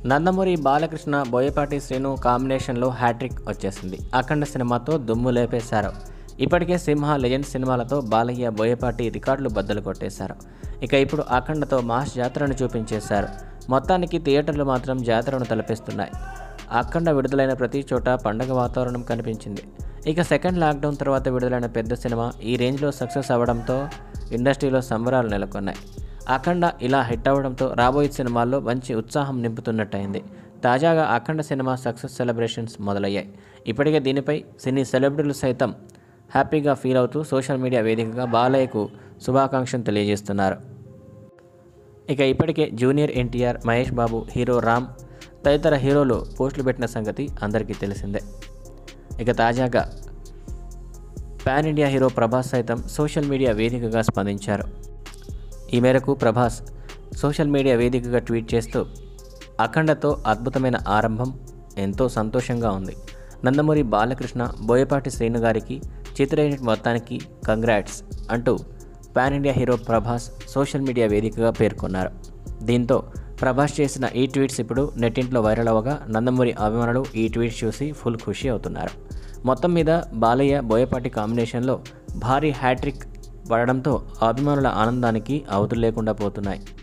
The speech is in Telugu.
నందమూరి బాలకృష్ణ బోయపాటి శ్రీను కాంబినేషన్లో హ్యాట్రిక్ వచ్చేసింది అఖండ సినిమాతో దుమ్ము లేపేశారు ఇప్పటికే సింహ లెజెండ్ సినిమాలతో బాలయ్య బోయపాటి రికార్డులు బద్దలు కొట్టేశారు ఇక ఇప్పుడు అఖండతో మాస్ జాతరను చూపించేశారు మొత్తానికి థియేటర్లు మాత్రం జాతరను తలపిస్తున్నాయి అఖండ విడుదలైన ప్రతి చోట పండగ వాతావరణం కనిపించింది ఇక సెకండ్ లాక్డౌన్ తర్వాత విడుదలైన పెద్ద సినిమా ఈ రేంజ్లో సక్సెస్ అవ్వడంతో ఇండస్ట్రీలో సంబరాలు నెలకొన్నాయి అఖండ ఇలా హిట్ అవ్వడంతో రాబోయే సినిమాల్లో మంచి ఉత్సాహం నింపుతున్నట్టయింది తాజాగా అఖండ సినిమా సక్సెస్ సెలబ్రేషన్స్ మొదలయ్యాయి ఇప్పటికే దీనిపై సినీ సెలబ్రిటీలు సైతం హ్యాపీగా ఫీల్ అవుతూ సోషల్ మీడియా వేదికగా బాలయ్యకు శుభాకాంక్షలు తెలియజేస్తున్నారు ఇక ఇప్పటికే జూనియర్ ఎన్టీఆర్ మహేష్ బాబు హీరో రామ్ తదితర హీరోలు పోస్టులు పెట్టిన సంగతి అందరికీ తెలిసిందే ఇక తాజాగా పాన్ ఇండియా హీరో ప్రభాస్ సైతం సోషల్ మీడియా వేదికగా స్పందించారు ఈ మేరకు ప్రభాస్ సోషల్ మీడియా వేదికగా ట్వీట్ చేస్తూ అఖండతో అద్భుతమైన ఆరంభం ఎంతో సంతోషంగా ఉంది నందమూరి బాలకృష్ణ బోయపాటి శ్రీను గారికి చిత్ర యూనిట్ మొత్తానికి కంగ్రాట్స్ అంటూ pan India hero Prabhas social media వేదికగా పేర్కొన్నారు దీంతో ప్రభాస్ చేసిన ఈ ట్వీట్స్ ఇప్పుడు నెట్టింట్లో వైరల్ అవ్వగా నందమూరి అభిమానులు ఈ ట్వీట్స్ చూసి ఫుల్ ఖుషి అవుతున్నారు మొత్తం మీద బాలయ్య బోయపాటి కాంబినేషన్లో భారీ హ్యాట్రిక్ పడడంతో అభిమానుల ఆనందానికి అవతులు లేకుండా పోతున్నాయి